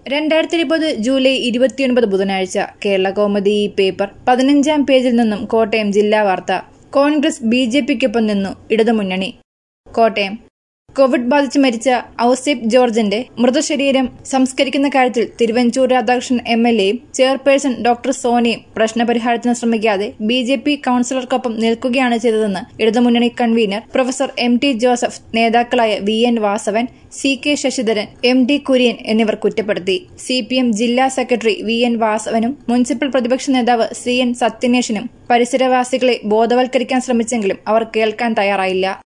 രണ്ടായിരത്തി ഇരുപത് ജൂലൈ ഇരുപത്തിയൊൻപത് ബുധനാഴ്ച കേരള കോമഡി ഈ പേപ്പർ പതിനഞ്ചാം പേജിൽ നിന്നും കോട്ടയം ജില്ലാ വാർത്ത കോൺഗ്രസ് ബി ജെ പിക്കൊപ്പം നിന്നു ഇടതുമുന്നണി കോട്ടയം കോവിഡ് ബാധിച്ച് മരിച്ച ഔസേപ്പ് ജോർജിന്റെ മൃതശരീരം സംസ്കരിക്കുന്ന കാര്യത്തിൽ തിരുവഞ്ചൂർ രാധാകൃഷ്ണൻ എം എൽ എയും ചെയർപേഴ്സൺ ഡോക്ടർ സോനയും പ്രശ്നപരിഹാരത്തിന് ശ്രമിക്കാതെ ബി ജെ പി കൌൺസിലർക്കൊപ്പം നിൽക്കുകയാണ് ചെയ്തതെന്ന് ഇടതുമുന്നണി convener professor M T Joseph നേതാക്കളായ V N Vasavan C K Sasidharan M D Kurian എന്നിവർ കുറ്റപ്പെടുത്തി സി പി എം ജില്ലാ സെക്രട്ടറി വി എൻ വാസവനും മുനിസിപ്പൽ പ്രതിപക്ഷ നേതാവ് സി എൻ സത്യനേഷിനും പരിസരവാസികളെ ബോധവൽക്കരിക്കാൻ ശ്രമിച്ചെങ്കിലും അവർ കേൾക്കാൻ തയ്യാറായില്ല